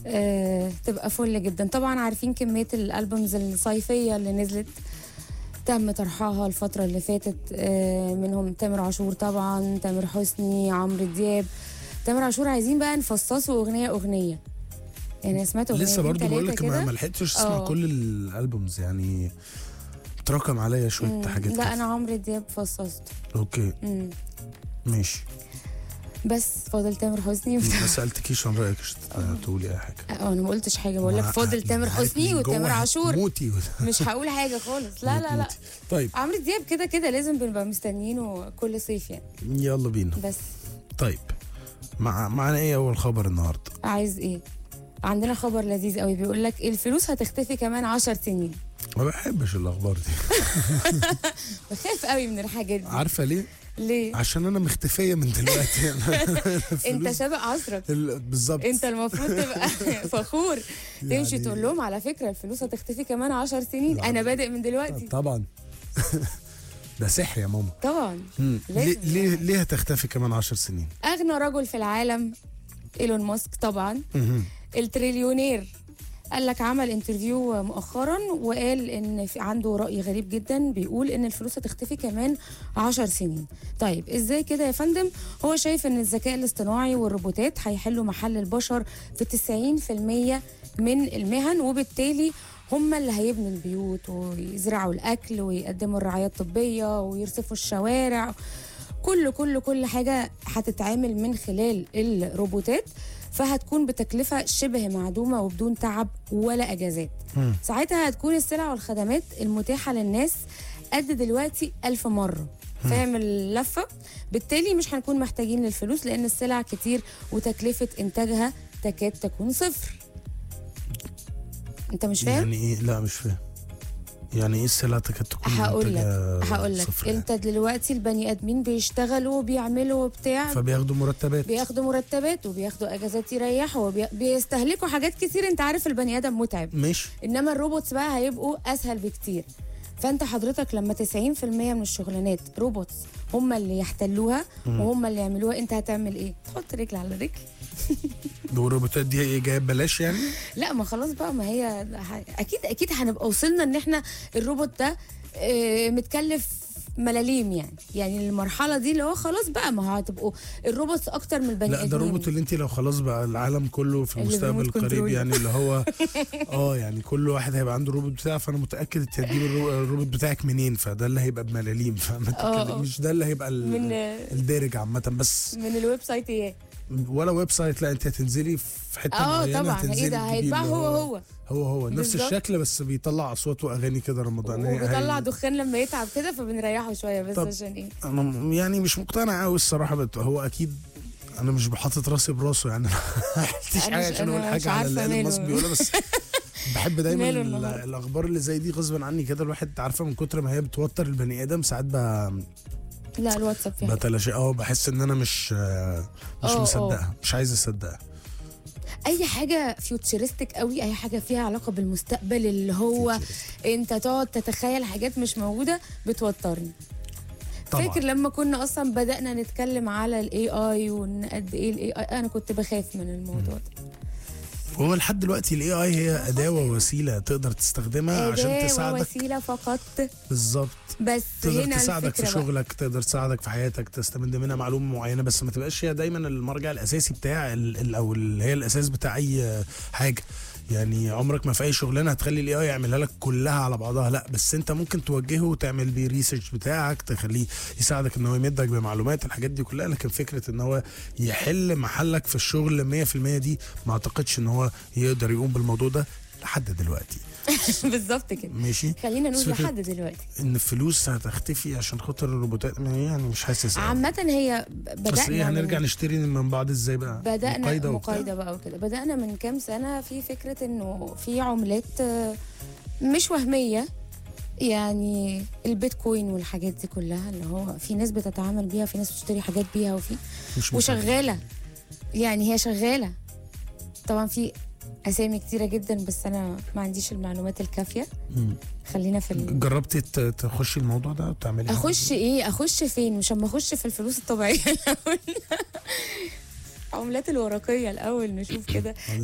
آه تبقى فل جدا طبعا عارفين كميه الالبومز الصيفيه اللي نزلت تم طرحها الفترة اللي فاتت آه منهم تامر عاشور طبعا تامر حسني عمرو دياب تامر عاشور عايزين بقى نفصصوا أغنية أغنية يعني أنا سمعت أغنية لسه برضه بقول لك ما كده ما لحقتش اسمع آه. كل الالبومز يعني اتراكم عليا شويه مم. حاجات لا كده. أنا عمرو دياب فصصت اوكي مم. ماشي بس فاضل تامر حسني ما سالتكيش عن رايك عشان تقولي اي حاجه اه انا ما قلتش حاجه بقول لك ما- فاضل تامر عارف حسني من وتامر جوه عاشور موتي مش هقول حاجه خالص لا لا لا موتي. طيب عمرو دياب كده كده لازم بنبقى مستنيينه كل صيف يعني يلا بينا بس طيب مع معانا ايه اول خبر النهارده عايز ايه عندنا خبر لذيذ قوي بيقول لك الفلوس هتختفي كمان عشر سنين ما بحبش الاخبار دي بخاف قوي من الحاجات دي عارفه ليه ليه عشان انا مختفيه من دلوقتي انت الفلوس- سابق عصرك ال- بالظبط انت المفروض تبقى فخور تمشي يعني- تقول لهم على فكره الفلوس هتختفي كمان عشر سنين انا بادئ من دلوقتي طبعا ده سحر يا ماما طبعا مم. لازم ليه ليه ليه هتختفي كمان عشر سنين اغنى رجل في العالم ايلون ماسك طبعا مهم. التريليونير قال لك عمل انترفيو مؤخرا وقال ان في عنده راي غريب جدا بيقول ان الفلوس هتختفي كمان عشر سنين طيب ازاي كده يا فندم هو شايف ان الذكاء الاصطناعي والروبوتات هيحلوا محل البشر في 90% من المهن وبالتالي هم اللي هيبنوا البيوت ويزرعوا الاكل ويقدموا الرعايه الطبيه ويرصفوا الشوارع كل كل كل حاجه هتتعامل من خلال الروبوتات فهتكون بتكلفه شبه معدومه وبدون تعب ولا اجازات مم. ساعتها هتكون السلع والخدمات المتاحه للناس قد دلوقتي ألف مرة فاهم اللفة بالتالي مش هنكون محتاجين للفلوس لأن السلع كتير وتكلفة إنتاجها تكاد تكون صفر أنت مش فاهم؟ يعني ايه لا مش فاهم يعني ايه السلعه تكاد تكون هقول لك منتجة هقول لك صفر يعني؟ انت دلوقتي البني ادمين بيشتغلوا وبيعملوا بتاع فبياخدوا مرتبات بياخدوا مرتبات وبياخدوا اجازات يريحوا وبي- بيستهلكوا حاجات كتير انت عارف البني ادم متعب ماشي انما الروبوتس بقى هيبقوا اسهل بكتير فانت حضرتك لما 90% من الشغلانات روبوتس هم اللي يحتلوها وهم اللي يعملوها انت هتعمل ايه تحط رجل على رجل والروبوتات دي ايه جايه ببلاش يعني لا ما خلاص بقى ما هي ه- اكيد اكيد هنبقى وصلنا ان احنا الروبوت ده آه، متكلف ملاليم يعني يعني المرحله دي اللي هو خلاص بقى ما هو هتبقوا الروبوتس اكتر من البني لا ده ادمين الروبوت اللي انت لو خلاص بقى العالم كله في اللي المستقبل بيموت القريب كنترول. يعني اللي هو اه يعني كل واحد هيبقى عنده روبوت بتاعه فانا متاكد انت هتجيب الرو- الروبوت بتاعك منين فده اللي هيبقى بملاليم فما اه، اه. تتكلميش ده اللي هيبقى ال- من الدارج عامه بس من الويب سايت ايه ولا ويب سايت لا انت هتنزلي في حته اه معينه طبعا هتنزلي ايه ده تجيبي هيتباع اللي هو هو هو هو نفس بالظبط. الشكل بس بيطلع اصوات واغاني كده رمضانيه وبيطلع هي- دخان لما يتعب كده فبنريحه شويه بس طب. عشان ايه انا م- يعني مش مقتنع قوي الصراحه بت- هو اكيد انا مش بحاطط راسي براسه يعني ما عملتش أنا حاجه مش- عشان اقول أنا حاجه مش على عارفة اللي ايلون ماله. ماسك بيقولها بس بحب دايما ماله ال- النهاردة. الاخبار اللي زي دي غصبا عني كده الواحد عارفه من كتر ما هي بتوتر البني ادم ساعات ب- لا الواتساب فيه حاجة. بتلاشى اه بحس ان انا مش آه، مش اه، اه. مصدقها مش عايز اصدقها اي حاجه فيوتشرستك قوي اي حاجه فيها علاقه بالمستقبل اللي هو انت تقعد تتخيل حاجات مش موجوده بتوترني طبعا فاكر لما كنا اصلا بدانا نتكلم على الاي اي وان قد ايه الاي اي انا كنت بخاف من الموضوع ده هو لحد دلوقتي الاي اي هي اداه ووسيله تقدر تستخدمها عشان أداة تساعدك ووسيله فقط بالظبط بس تقدر هنا تساعدك في الفكره بقى. شغلك تقدر تساعدك في حياتك تستمد منها معلومه معينه بس ما تبقاش هي دايما المرجع الاساسي بتاع ال- ال- او اللي هي الاساس بتاع اي حاجه يعني عمرك ما في اي شغلانه هتخلي الاي اي يعملها لك كلها على بعضها لا بس انت ممكن توجهه وتعمل بيه ريسيرش بتاعك تخليه يساعدك ان هو يمدك بمعلومات الحاجات دي كلها لكن فكره ان هو يحل محلك في الشغل 100% دي ما اعتقدش ان هو يقدر يقوم بالموضوع ده لحد دلوقتي بالظبط كده ماشي خلينا بس نقول فكرة لحد دلوقتي ان الفلوس هتختفي عشان خاطر الروبوتات يعني مش حاسس أوي. عامة هي بس بدأنا ايه من- هنرجع نشتري من بعض ازاي بقى بدأنا مقايضة مقايضة, وبتاع؟ بقى وكده بدأنا من كام سنة في فكرة انه في عملات آه، مش وهمية يعني البيتكوين والحاجات دي كلها اللي هو في ناس بتتعامل بيها في ناس بتشتري حاجات بيها وفي مش مصدق. وشغالة يعني هي شغالة طبعا في اسامي كتيرة جدا بس انا ما عنديش المعلومات الكافية مم. خلينا في ال... جربتي ت- تخشي الموضوع ده وتعملي حاجة؟ اخش ايه اخش فين مش اما اخش في الفلوس الطبيعيه الاول عملات الورقيه الاول نشوف كده